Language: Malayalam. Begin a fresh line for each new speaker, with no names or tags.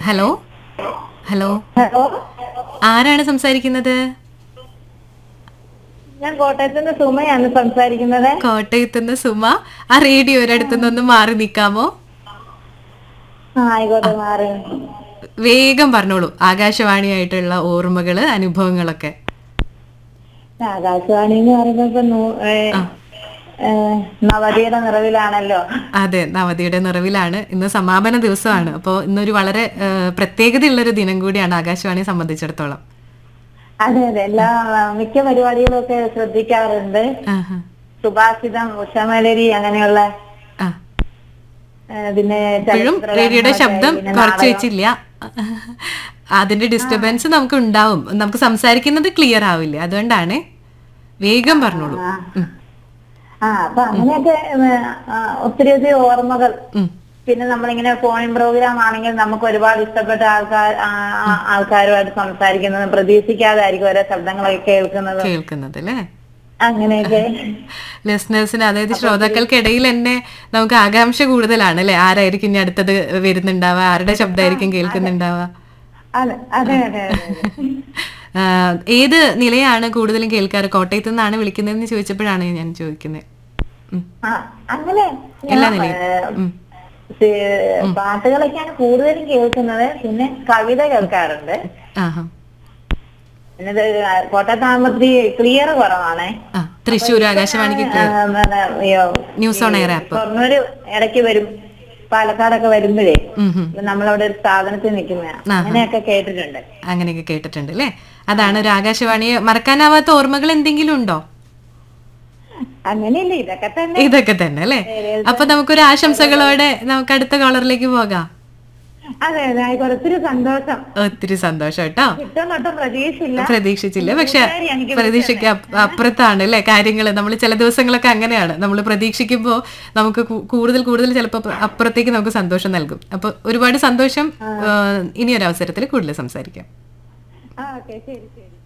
ഹലോ ഹലോ
ഹലോ
ആരാണ് സംസാരിക്കുന്നത്
ഞാൻ കോട്ടയത്ത് നിന്ന് സുമയാണ് സംസാരിക്കുന്നത്
കോട്ടയത്ത് നിന്ന് സുമ ആ റേഡിയോയുടെ അടുത്തുനിന്ന് ഒന്ന് മാറി നിൽക്കാമോ
ആ ആയിക്കോട്ടെ മാറി
വേഗം പറഞ്ഞോളൂ ആകാശവാണിയായിട്ടുള്ള ഓർമ്മകള് അനുഭവങ്ങളൊക്കെ
ആകാശവാണി എന്ന് പറയുമ്പോ ഇപ്പൊ നൂ- ഏ, ഏ, നവതിയുടെ നിറവിലാണല്ലോ
അതെ നവതിയുടെ നിറവിലാണ് ഇന്ന് സമാപന ദിവസമാണ് അപ്പോൾ ഇന്നൊരു വളരെ ആ, പ്രത്യേകതയുള്ളൊരു ദിനം കൂടിയാണ് ആകാശവാണിയെ സംബന്ധിച്ചിടത്തോളം
അതെ അതെ എല്ലാ മിക്ക പരിപാടികളും ഒക്കെ ശ്രദ്ധിക്കാറുണ്ട്
ആഹാ.
സുഭാഷിതം ഉഷമലരി അങ്ങനെയുള്ള
ആ
ഏ, പിന്നെ
ഇപ്പോഴും
ചലച്ചിത്ര
റേഡിയോയുടെ
ഗാനങ്ങളൊക്കെ,
ശബ്ദം
പിന്നെ
കുറച്ച്
നാടകം.
വെച്ചില്ല അതിന്റെ ഡിസ്റ്റർബൻസ് നമുക്ക് ഉണ്ടാവും നമുക്ക് സംസാരിക്കുന്നത് ക്ലിയർ ആവില്ല അതുകൊണ്ടാണ് വേഗം പറഞ്ഞോളൂ ഉം,
ആ അപ്പൊ അങ്ങനെയൊക്കെ ഏ, ആ, ഒത്തിരി ഒത്തിരി ഓർമ്മകൾ
ഉം.
പിന്നെ നമ്മളിങ്ങനെ ഫോണിൻ പ്രോഗ്രാം ആണെങ്കിൽ നമുക്ക് ഒരുപാട് ഇഷ്ടപ്പെട്ട ആൾക്കാർ ആ, ആ, ആൾക്കാരുമായിട്ട് സംസാരിക്കുന്നതും പ്രതീക്ഷിക്കാതായിരിക്കും ഓരോ ശബ്ദങ്ങളൊക്കെ കേൾക്കുന്നത്
കേൾക്കുന്നത് അല്ലേ
അങ്ങനെയൊക്കെ
ലിസ്ണേഴ്സിന് അതായത് ശ്രോതാക്കൾക്കിടയിൽ തന്നെ നമുക്ക് ആകാംക്ഷ കൂടുതലാണ് അല്ലെ ആരായിരിക്കും ഇനി അടുത്തത് വരുന്നുണ്ടാവുക ആരുടെ ശബ്ദമായിരിക്കും കേൾക്കുന്നുണ്ടാവുക
അതെ അതെ അതെ അതെ
ആ, ഏത് നിലയാണ് കൂടുതലും കേൾക്കാറ് കോട്ടയത്ത് നിന്നാണ് വിളിക്കുന്നതെന്ന് ചോദിച്ചപ്പോഴാണ് ഞാൻ ചോദിക്കുന്നത് ഉം.
ആ അങ്ങനെ ഞാൻ,
എല്ലാ നിലയും
ഏ,
ഉം.
സി- പാട്ടുകളൊക്കെയാണ് കൂടുതലും കേൾക്കുന്നത് പിന്നെ കവിത കേൾക്കാറുണ്ട്
ആഹാ
പിന്നെ ഇത് കോട്ടയത്താകുമ്പത്തി ക്ലിയർ കുറവാണേ
ആ തൃശ്ശൂർ ആകാശവാണിക്ക്
ആ, പിന്നെ, അയ്യോ,
news on air app
Shoranur ഇടയ്ക്ക് വരും പാലക്കാടൊക്കെ വരുമ്പോഴേ
ഉം ഉം.
ഇപ്പൊ നമ്മളവിടെ ഒരു സ്ഥാപനത്തിൽ നിൽക്കുന്ന അങ്ങനെയൊക്കെ കേട്ടിട്ടുണ്ട്
അങ്ങനെയൊക്കെ കേട്ടിട്ടുണ്ട് അല്ലേ അതാണ് ഒരു ആകാശവാണിയെ മറക്കാനാവാത്ത ഓർമ്മകൾ എന്തെങ്കിലും ഉണ്ടോ
അങ്ങനെയല്ല ഇതൊക്കെ തന്നെ
ഇതൊക്കെ തന്നെ അല്ലേ അപ്പൊ നമുക്കൊരു ആശംസകളോടെ നമുക്ക് അടുത്ത കോളറിലേക്ക് പോകാം
അതെ അതെ ആയിക്കോട്ടെ ഒത്തിരി സന്തോഷം
ഒത്തിരി സന്തോഷം കേട്ടോ
കിട്ടുന്നൊട്ടും പ്രതീക്ഷയില്ല
പ്രതീക്ഷിച്ചില്ല പക്ഷെ
കൂട്ടുകാരി എനിക്ക്
പ്രതീക്ഷയ്ക്ക് അപ്പ- അപ്പുറത്താണ് അല്ലേ കാര്യങ്ങൾ നമ്മൾ ചില ദിവസങ്ങളൊക്കെ അങ്ങനെയാണ് നമ്മൾ പ്രതീക്ഷിക്കുമ്പോൾ നമുക്ക് കൂ- കൂടുതൽ കൂടുതൽ ചിലപ്പോൾ അപ്പുറത്തേക്ക് നമുക്ക് സന്തോഷം നൽകും അപ്പൊ ഒരുപാട് സന്തോഷം ഇനി ഒരു അവസരത്തിൽ കൂടുതൽ സംസാരിക്കാം
ആ ഓക്കെ ശരി ശരി